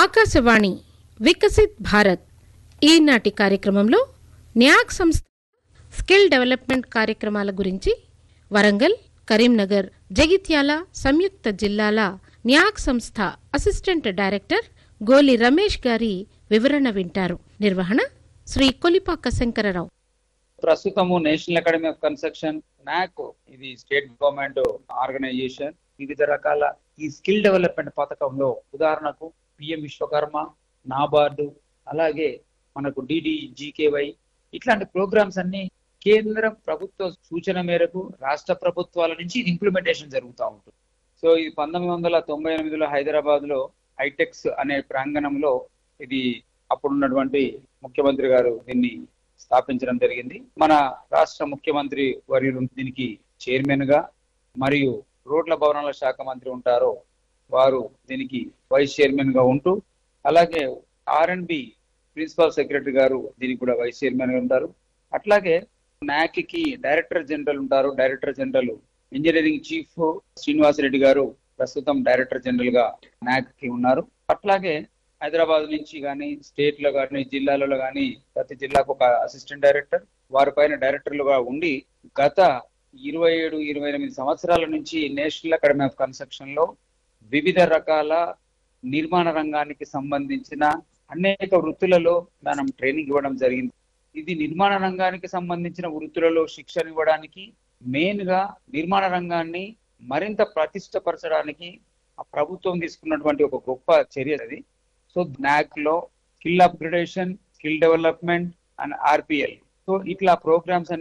ఆకాశవాణి వికసిత్ భారత్ ఈనాటి కార్యక్రమంలో న్యాక్ సంస్థ స్కిల్ డెవలప్మెంట్ కార్యక్రమాల గురించి వరంగల్ కరీంనగర్ జగిత్యాల సంయుక్త జిల్లాల న్యాక్ సంస్థ అసిస్టెంట్ డైరెక్టర్ గోలి రమేష్ గారి వివరణ వింటారు నిర్వహణ శ్రీ కొలిపాక శంకరరావు ప్రస్తుతము నేషనల్ అకాడమీ ఆఫ్ కన్స్ట్రక్షన్ నాక్ ఇది స్టేట్ గవర్నమెంట్ ఆర్గనైజేషన్ వివిధ రకాల ఈ స్కిల్ డెవలప్మెంట్ పథకంలో ఉదాహరణకు పిఎం విశ్వకర్మ నాబార్డు అలాగే మనకు డిడిజికేవై ఇట్లాంటి ప్రోగ్రామ్స్ అన్ని కేంద్ర ప్రభుత్వ సూచన మేరకు రాష్ట్ర ప్రభుత్వాల నుంచి ఇది ఇంప్లిమెంటేషన్ జరుగుతూ ఉంటుంది సో ఇది పంతొమ్మిది వందల తొంభై ఎనిమిదిలో హైదరాబాద్ లో హైటెక్స్ అనే ప్రాంగణంలో ఇది అప్పుడున్నటువంటి ముఖ్యమంత్రి గారు దీన్ని స్థాపించడం జరిగింది మన రాష్ట్ర ముఖ్యమంత్రి వర్యులు దీనికి చైర్మన్ గా మరియు రోడ్ల భవనాల శాఖ మంత్రి ఉంటారో వారు దీనికి వైస్ చైర్మన్ గా ఉంటూ అలాగే R and B principal secretary గారు దీనికి కూడా వైస్ చైర్మన్ గా ఉంటారు అట్లాగే నాక్ కి డైరెక్టర్ జనరల్ ఉంటారు director general engineering chief Srinivas Reddy గారు ప్రస్తుతం డైరెక్టర్ జనరల్ గా నాక్ కి ఉన్నారు అట్లాగే హైదరాబాద్ నుంచి కానీ స్టేట్ లో కానీ జిల్లాలలో కానీ ప్రతి జిల్లాకు ఒక అసిస్టెంట్ డైరెక్టర్ వారి పైన డైరెక్టర్లుగా ఉండి గత ఇరవై ఏడు ఇరవై ఎనిమిది సంవత్సరాల నుంచి నేషనల్ అకాడమీ ఆఫ్ కన్స్ట్రక్షన్ లో వివిధ రకాల నిర్మాణ రంగానికి సంబంధించిన అనేక వృత్తులలో మనం ట్రైనింగ్ ఇవ్వడం జరిగింది ఇది నిర్మాణ రంగానికి సంబంధించిన వృత్తులలో శిక్షణ ఇవ్వడానికి మెయిన్ గా నిర్మాణ రంగాన్ని మరింత ప్రతిష్టపరచడానికి ఆ ప్రభుత్వం తీసుకున్నటువంటి ఒక గొప్ప చర్య అది సో నాక్ లో skill upgradation skill development and RPL so ఇట్లా ప్రోగ్రామ్స్